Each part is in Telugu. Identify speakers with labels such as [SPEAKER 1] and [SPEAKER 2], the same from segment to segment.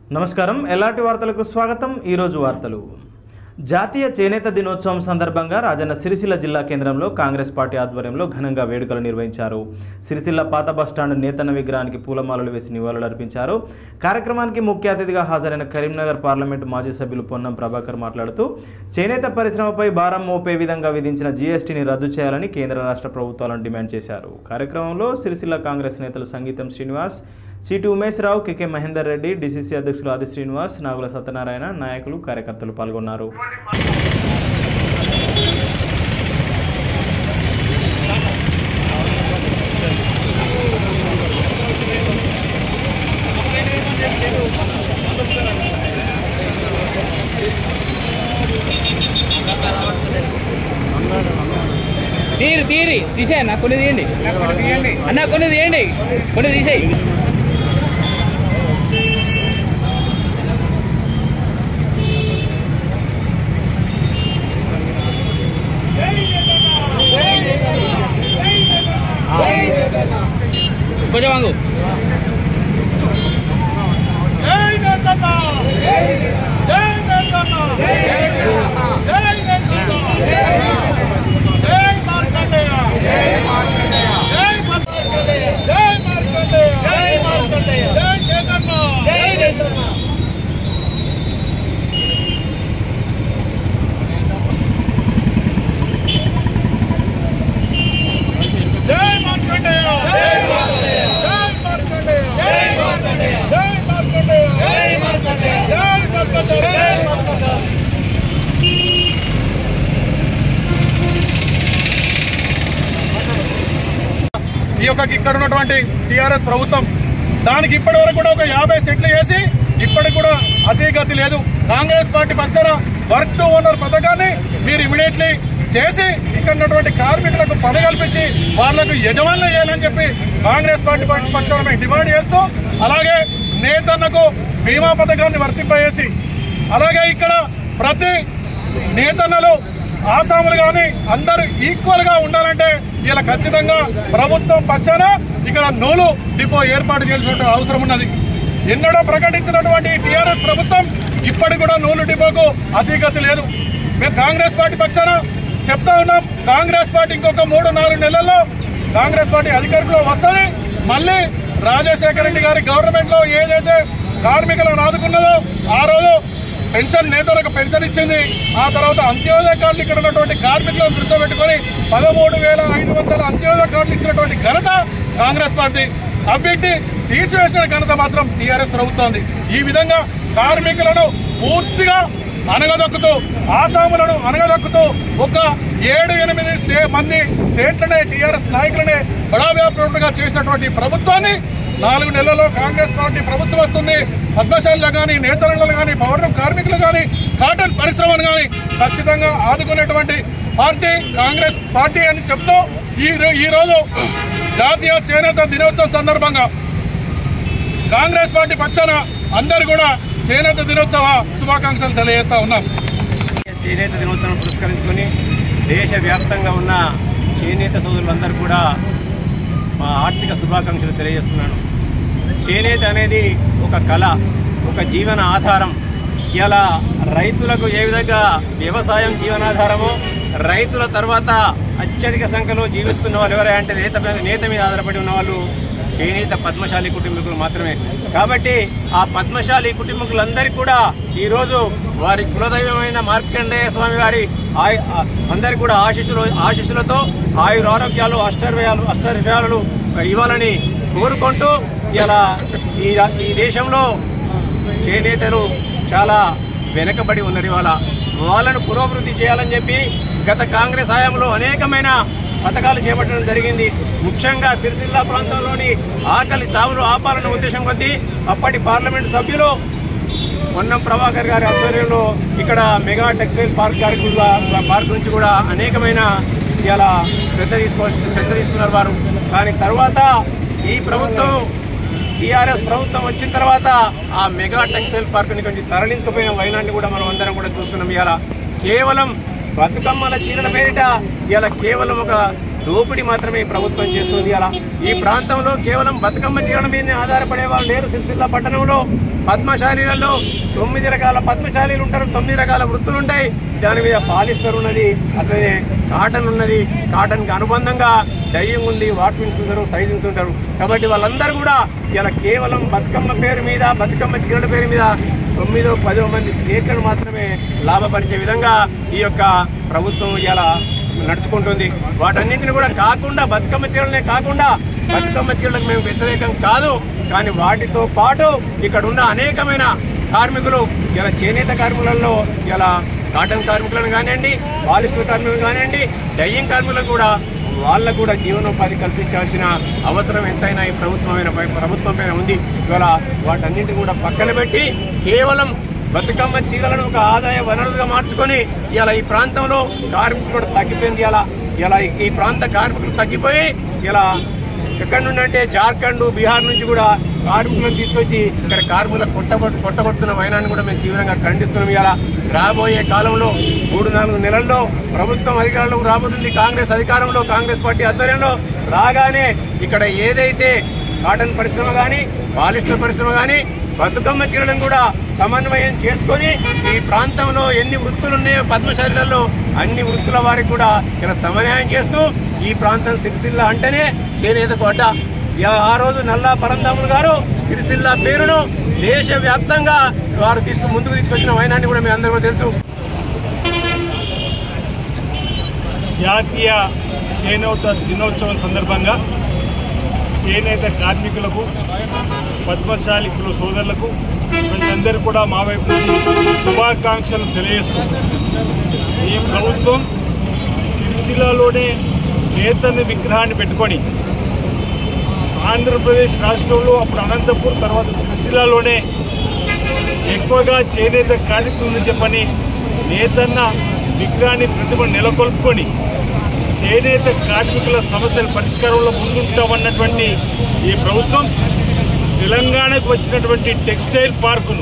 [SPEAKER 1] నమస్కారం ఎలాంటి వార్తలకు స్వాగతం ఈరోజు వార్తలు జాతీయ చేనేత దినోత్సవం సందర్భంగా రాజన్న సిరిసిల్ల జిల్లా కేంద్రంలో కాంగ్రెస్ పార్టీ ఆధ్వర్యంలో ఘనంగా వేడుకలు నిర్వహించారు సిరిసిల్ల పాత బస్టాండ్ నేతన్న విగ్రహానికి పూలమాలలు వేసి నివాళులర్పించారు కార్యక్రమానికి ముఖ్య అతిథిగా హాజరైన కరీంనగర్ పార్లమెంటు మాజీ సభ్యులు పొన్నం ప్రభాకర్ మాట్లాడుతూ చేనేత పరిశ్రమపై భారం మోపే విధంగా విధించిన జీఎస్టీని రద్దు చేయాలని కేంద్ర రాష్ట్ర ప్రభుత్వాలను డిమాండ్ చేశారు కార్యక్రమంలో సిరిసిల్ల కాంగ్రెస్ నేతలు Sangeetham Srinivas C T Umeshrao K K Mahender Reddy DCC అధ్యక్షులు ఆది శ్రీనివాస్ నాగుల సత్యనారాయణ నాయకులు కార్యకర్తలు పాల్గొన్నారు
[SPEAKER 2] తీరి తీరి తీసేయి అన్న కొన్ని తీయండి అన్న కొన్ని తీయండి కొన్ని తీసేయి కొంచెం వాంగు
[SPEAKER 3] ఈ యొక్క ఇక్కడ ఉన్నటువంటి టీఆర్ఎస్ ప్రభుత్వం దానికి ఇప్పటి వరకు కూడా ఒక యాభై సెట్లు వేసి ఇప్పటికి కూడా అదే గతి లేదు కాంగ్రెస్ పార్టీ పక్షాన వర్క్ టు ఓనర్ పథకాన్ని మీరు ఇమీడియట్లీ చేసి ఇక్కడ ఉన్నటువంటి కార్మికులకు పని కల్పించి వాళ్లకు యజమానులు చేయాలని చెప్పి కాంగ్రెస్ పార్టీ పక్షాన మేము డిమాండ్ చేస్తూ అలాగే నేతన్నకు బీమా పథకాన్ని వర్తింపజేసి అలాగే ఇక్కడ ప్రతి నేతన్నలు ఆసాములు కానీ అందరూ ఈక్వల్ గా ఉండాలంటే ఇలా ఖచ్చితంగా ప్రభుత్వం పక్షాన ఇక్కడ నూలు డిపో ఏర్పాటు చేయాల్సిన అవసరం ఉన్నది ఎన్నడో ప్రకటించినటువంటి టీఆర్ఎస్ ప్రభుత్వం ఇప్పటికి కూడా నూలు డిపోకు అధిగతి లేదు మేము కాంగ్రెస్ పార్టీ పక్షాన చెప్తా ఉన్నాం కాంగ్రెస్ పార్టీ ఇంకొక మూడు నాలుగు నెలల్లో కాంగ్రెస్ పార్టీ అధికారంలో వస్తుంది మళ్ళీ రాజశేఖర రెడ్డి గారి గవర్నమెంట్ లో ఏదైతే కార్మికులను ఆదుకున్నదో ఆ రోజు పెన్షన్ నేతలకు పెన్షన్ ఇచ్చింది ఆ తర్వాత అంత్యోదయ కార్డులు ఇక్కడ ఉన్నటువంటి కార్మికులను దృష్టిలో పెట్టుకుని పదమూడు వేల ఐదు వందల అంత్యోదయ కార్డులు ఇచ్చినటువంటి ఘనత కాంగ్రెస్ పార్టీ అభివృద్ధి తీర్చివేసిన ఘనత మాత్రం టీఆర్ఎస్ ప్రభుత్వం ఈ విధంగా కార్మికులను పూర్తిగా అనగదొక్కుతూ ఆసాములను అనగదొక్కుతూ ఒక ఏడు ఎనిమిది సే- మంది స్టేట్లనే టీఆర్ఎస్ నాయకులనే బడా వ్యాపారులుగా చేసినటువంటి ప్రభుత్వాన్ని నాలుగు నెలల్లో కాంగ్రెస్ పార్టీ ప్రభుత్వం వస్తుంది పద్మశాలిలో కానీ నేతలలో కానీ పౌర కార్మికులు కానీ కాటన్ పరిశ్రమను కానీ ఖచ్చితంగా ఆదుకునేటువంటి పార్టీ కాంగ్రెస్ పార్టీ అని చెప్తూ ఈ రో- ఈ రోజు జాతీయ చేనేత దినోత్సవం సందర్భంగా కాంగ్రెస్ పార్టీ పక్షాన అందరు కూడా చేనేత దినోత్సవ శుభాకాంక్షలు తెలియజేస్తా ఉన్నాం
[SPEAKER 4] చేనేత దినోత్సవం పురస్కరించుకొని దేశవ్యాప్తంగా ఉన్న చేనేత సోదరులందరూ కూడా మా ఆర్థిక శుభాకాంక్షలు తెలియజేస్తున్నాను చేనేత అనేది ఒక కళ ఒక జీవన ఆధారం ఇలా రైతులకు ఏ విధంగా వ్యవసాయం జీవనాధారమో రైతుల తర్వాత అత్యధిక సంఖ్యలో జీవిస్తున్న వాళ్ళు ఎవరే అంటే నేత మీద నేత మీద ఆధారపడి ఉన్న వాళ్ళు చేనేత పద్మశాలి కుటుంబీకులు మాత్రమే కాబట్టి ఆ పద్మశాలి కుటుంబీకులందరికీ కూడా ఈరోజు వారి కులదైవమైన మార్కండేయ స్వామి గారి ఆయ- ఆ- అందరికీ కూడా ఆశీస్సులు ఆశీస్సులతో ఆయుర ఆరోగ్యాలు అష్టర్వయాలు అష్టర్వయాలు ఇవ్వాలని కోరుకుంటూ ఇలా ఈ రా- ఈ దేశంలో చేనేతలు చాలా వెనకబడి ఉన్నారు ఇవాళ వాళ్ళను పురోభివృద్ధి చేయాలని చెప్పి గత కాంగ్రెస్ హయాంలో అనేకమైన పథకాలు చేపట్టడం జరిగింది ముఖ్యంగా సిరిసిల్ల ప్రాంతంలోని ఆకలి చావులు ఆపాలన్న ఉద్దేశం కొద్దీ అప్పటి పార్లమెంటు సభ్యులు పొన్నం ప్రభాకర్ గారి ఆధ్వర్యంలో ఇక్కడ మెగా టెక్స్టైల్ పార్క్ గారి గు- పార్క్ నుంచి కూడా అనేకమైన ఇలా శ్రద్ధ తీసుకోవాల్సి శ్రద్ధ తీసుకున్నారు వారు కానీ తర్వాత ఈ ప్రభుత్వం టీఆర్ఎస్ ప్రభుత్వం వచ్చిన తర్వాత ఆ మెగా టెక్స్టైల్ పార్క్ని కొంచెం తరలించుకుపోయిన వైనాన్ని కూడా మనం అందరం కూడా చూస్తున్నాం ఇవాళ కేవలం బతుకమ్మల చీరల పేరిట ఇలా కేవలం ఒక దోపిడీ మాత్రమే ఈ ప్రభుత్వం చేస్తుంది అలా ఈ ప్రాంతంలో కేవలం బతుకమ్మ చీరల మీదనే ఆధారపడే వాళ్ళు లేరు సిరిసిల్ల పట్టణంలో పద్మశాలీలలో తొమ్మిది రకాల పద్మశాలీలు ఉంటారు తొమ్మిది రకాల వృత్తులు ఉంటాయి దాని మీద పాలిస్టర్ ఉన్నది అట్లనే కాటన్ ఉన్నది కాటన్కి అనుబంధంగా డయ్యింగ్ ఉంది వాట్మిన్స్ ఉంటారు సైజింగ్స్ ఉంటారు కాబట్టి వాళ్ళందరూ కూడా ఇలా కేవలం బతుకమ్మ పేరు మీద బతుకమ్మ చీరల పేరు మీద తొమ్మిదో పదో మంది స్టేట్లను మాత్రమే లాభపరిచే విధంగా ఈ యొక్క ప్రభుత్వం ఇలా నడుచుకుంటుంది వాటన్నింటిని కూడా కాకుండా బతుకమ్మ చీరలనే కాకుండా బతుకమ్మ చీరలకు మేము వ్యతిరేకం కాదు కానీ వాటితో పాటు ఇక్కడ ఉన్న అనేకమైన కార్మికులు ఇలా చేనేత కార్మికులలో ఇలా కాటన్ కార్మికులను కానివ్వండి పాలిస్టర్ కార్మికులను కానివ్వండి డయ్యింగ్ కార్మికులకు కూడా వాళ్ళకు కూడా జీవనోపాధి కల్పించాల్సిన అవసరం ఎంతైనా ఈ ప్రభుత్వమైన ప్రభుత్వం పైన ఉంది ఇవాళ వాటన్నింటిని కూడా పక్కన పెట్టి కేవలం బతుకమ్మ చీరలను ఒక ఆదాయ వనరులుగా మార్చుకొని ఇలా ఈ ప్రాంతంలో కార్మికులు కూడా తగ్గిపోయింది ఇలా ఇలా ఈ ప్రాంత కార్మికులు తగ్గిపోయి ఇలా ఎక్కడి నుండి అంటే జార్ఖండ్ బీహార్ నుంచి కూడా కార్మికులను తీసుకొచ్చి ఇక్కడ కార్మికులకు కొట్టబొట్టు కొట్టగొడుతున్న వైనాన్ని కూడా మేము తీవ్రంగా ఖండిస్తున్నాం ఇలా రాబోయే కాలంలో మూడు నాలుగు నెలల్లో ప్రభుత్వం అధికారంలోకి రాబోతుంది కాంగ్రెస్ అధికారంలో కాంగ్రెస్ పార్టీ ఆధ్వర్యంలో రాగానే ఇక్కడ ఏదైతే కాటన్ పరిశ్రమ కానీ పాలిస్టర్ పరిశ్రమ కానీ బతుకమ్మ చీరలను కూడా సమన్వయం చేసుకొని ఈ ప్రాంతంలో ఎన్ని వృత్తులు ఉన్నాయో పద్మశాలిలలో అన్ని వృత్తుల వారికి కూడా ఇలా సమన్వయం చేస్తూ ఈ ప్రాంతం సిరిసిల్ల అంటేనే చేనేత కోట ఇక ఆ రోజు నల్లా పరంధాములు గారు సిరిసిల్ల పేరును దేశవ్యాప్తంగా వారు తీసుకు ముందుకు తీసుకొచ్చిన వైనాన్ని కూడా మీ అందరూ కూడా తెలుసు
[SPEAKER 5] జాతీయ చేనేత దినోత్సవం సందర్భంగా చేనేత కార్మికులకు పద్మశాలికుల సోదరులకు వీళ్ళందరూ కూడా మా వైపు నుంచి శుభాకాంక్షలు తెలియజేస్తూ ఈ ప్రభుత్వం సిరిసిల్లలోనే నేతన్న విగ్రహాన్ని పెట్టుకొని ఆంధ్రప్రదేశ్ రాష్ట్రంలో అప్పుడు అనంతపూర్ తర్వాత సిరిసిల్లలోనే ఎక్కువగా చేనేత కార్మికులను చెప్పని నేతన్న విగ్రహాన్ని ప్రతిభ నెలకొల్పుకొని చేనేత కార్మికుల సమస్యల పరిష్కారంలో ముందుంటామన్నటువంటి ఈ ప్రభుత్వం తెలంగాణకు వచ్చినటువంటి టెక్స్టైల్ పార్కును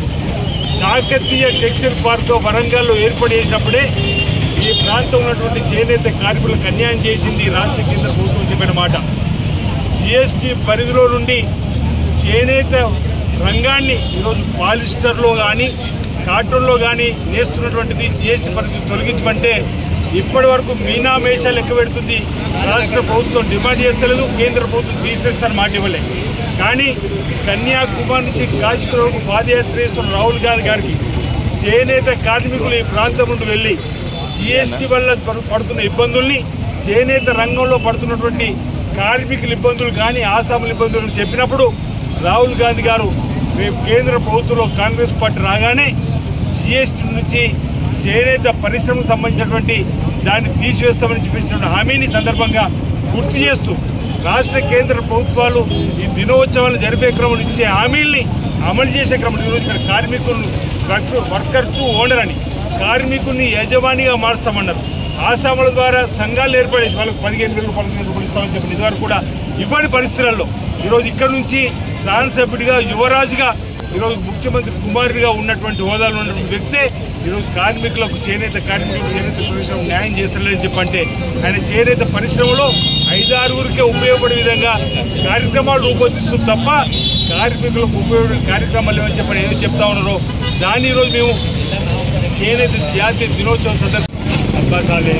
[SPEAKER 5] కాకతీయ టెక్స్టైల్ పార్క్ వరంగల్లో ఏర్పాటు చేసినప్పుడే ఈ ప్రాంతం ఉన్నటువంటి చేనేత కార్మికులకు అన్యాయం చేసింది ఈ రాష్ట్ర కేంద్ర ప్రభుత్వం చెప్పిన మాట జిఎస్టీ పరిధిలో నుండి చేనేత రంగాన్ని ఈరోజు పాలిస్టర్లో కానీ కాటన్లో కానీ నేస్తున్నటువంటిది జిఎస్టీ పరిధి తొలగించమంటే ఇప్పటి వరకు మీనా మేషా లెక్క పెడుతుంది రాష్ట్ర ప్రభుత్వం డిమాండ్ చేస్తలేదు కేంద్ర ప్రభుత్వం తీసేస్తారని మాట ఇవ్వలే కానీ కన్యాకుమారి నుంచి కాశ్మీర్ వరకు పాదయాత్ర చేస్తున్న రాహుల్ గాంధీ గారికి చేనేత కార్మికులు ఈ ప్రాంతం నుండి వెళ్ళి జిఎస్టీ వల్ల పడు- పడుతున్న ఇబ్బందుల్ని చేనేత రంగంలో పడుతున్నటువంటి కార్మికుల ఇబ్బందులు కానీ ఆసాముల ఇబ్బందులు చెప్పినప్పుడు రాహుల్ గాంధీ గారు రేపు కేంద్ర ప్రభుత్వంలో కాంగ్రెస్ పార్టీ రాగానే జిఎస్టీ నుంచి చేనేత పరిశ్రమకు సంబంధించినటువంటి దాన్ని తీసివేస్తామని చూపించిన హామీని సందర్భంగా గుర్తు చేస్తూ రాష్ట్ర కేంద్ర ప్రభుత్వాలు ఈ దినోత్సవాలు జరిపే క్రమం ఇచ్చే హామీల్ని అమలు చేసే క్రమం ఈరోజు ఇక్కడ కార్మికులను వర్క్- వర్కర్ టు ఓనర్ అని కార్మికుల్ని యజమానిగా మారుస్తామన్నారు ఆసాముల ద్వారా సంఘాలు ఏర్పడేసి వాళ్ళకి పదిహేను వేలు పదిహేను వేలు రూపాయలు ఇస్తామని చెప్పిన ఇదివరకు కూడా ఇవ్వని పరిస్థితులలో ఈరోజు ఇక్కడ నుంచి శాసనసభ్యుడిగా యువరాజుగా ఈరోజు ముఖ్యమంత్రి కుమారుడిగా ఉన్నటువంటి హోదాలో ఉన్నటువంటి వ్యక్తే ఈరోజు కార్మికులకు చేనేత కార్మికులకు చేనేత పరిశ్రమ న్యాయం చేస్తలేదని చెప్పంటే ఆయన చేనేత పరిశ్రమలో ఐదారుగురికే ఉపయోగపడే విధంగా కార్యక్రమాలు రూపొందిస్తూ తప్ప కార్మికులకు ఉపయోగపడే కార్యక్రమాలు ఏమని చెప్పని ఏదో చెప్తా ఉన్నారో దాన్ని ఈరోజు మేము చేనేత జాతీయ దినోత్సవం సందర్భంగా అవకాశాలే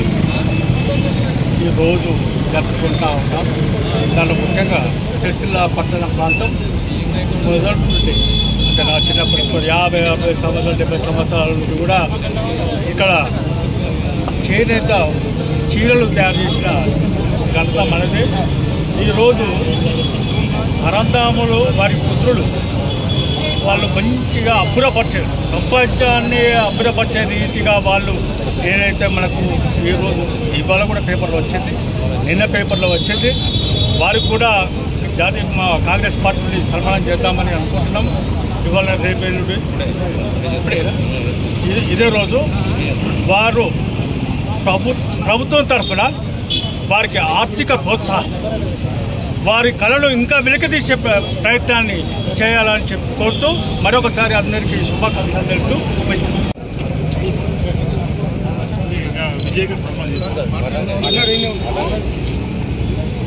[SPEAKER 5] ఈరోజు జరుపుకుంటా ఉంటాం దాంట్లో ముఖ్యంగా సిరిసిల్ల పట్టణ ప్రాంతం మొదటి నుండి అంటే నా చిన్నప్పటి నుంచి యాభై యాభై సంవత్సరాలు డెబ్బై సంవత్సరాల నుండి కూడా ఇక్కడ చేనేత చీరలు తయారు చేసిన ఘనత మనదే ఈరోజు అరంధాములు వారి పుత్రులు వాళ్ళు మంచిగా అబ్బురపరిచారు ప్రపంచాన్ని అబ్బురపరిచే రీతిగా వాళ్ళు ఏదైతే మనకు ఈరోజు ఇవాళ కూడా పేపర్లో వచ్చింది నిన్న పేపర్లో వచ్చింది వారికి కూడా జాతీయ మా కాంగ్రెస్ పార్టీని సన్మానం చేద్దామని అనుకుంటున్నాం ఇవాళ రేపు ఎల్లుండి ఇప్పుడేనా? ఇది- ఇదే రోజు వారు ప్రభు ప్రభుత్వం తరఫున వారికి ఆర్థిక ప్రోత్సాహం వారి కళలు ఇంకా వెలికితీసే ప్ర- ప్రయత్నాన్ని చేయాలని చెప్పి కోరుతూ మరొకసారి అందరికీ శుభాకాంక్షలు తెలుపుతూ ముగిస్తున్నాను. విజయ్ గారు ప్రమాణం చేస్తారు.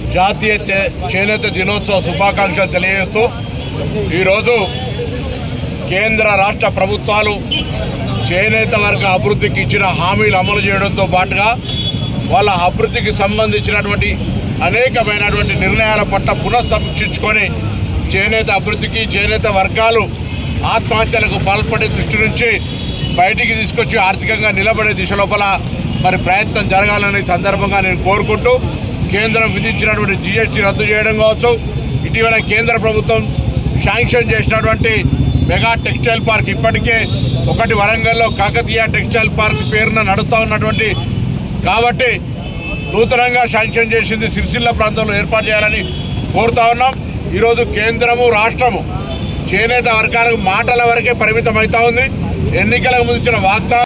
[SPEAKER 3] జాతీయ చే- చేనేత దినోత్సవ శుభాకాంక్షలు తెలియజేస్తూ ఈరోజు కేంద్ర రాష్ట్ర ప్రభుత్వాలు చేనేత వర్గ అభివృద్ధికి ఇచ్చిన హామీలు అమలు చేయడంతో పాటుగా వాళ్ళ అభివృద్ధికి సంబంధించినటువంటి అనేకమైనటువంటి నిర్ణయాల పట్ల పునఃసమీక్షించుకొని చేనేత అభివృద్ధికి చేనేత వర్గాలు ఆత్మహత్యలకు పాల్పడే దృష్టి నుంచి బయటికి తీసుకొచ్చి ఆర్థికంగా నిలబడే దిశ లోపల మరి ప్రయత్నం జరగాలని సందర్భంగా నేను కోరుకుంటూ కేంద్రం విధించినటువంటి జీఎస్టీ రద్దు చేయడం కావచ్చు ఇటీవల కేంద్ర ప్రభుత్వం శాంక్షన్ చేసినటువంటి మెగా టెక్స్టైల్ పార్క్ ఇప్పటికే ఒకటి వరంగల్లో కాకతీయ టెక్స్టైల్ పార్క్ పేరున నడుస్తూ ఉన్నటువంటి కాబట్టి నూతనంగా శాంక్షన్ చేసింది సిరిసిల్ల ప్రాంతంలో ఏర్పాటు చేయాలని కోరుతా ఉన్నాం ఈరోజు కేంద్రము రాష్ట్రము చేనేత వర్గాలకు మాటల వరకే పరిమితం అవుతా ఉంది ఎన్నికలకు ముందు ఇచ్చిన వాగ్దానం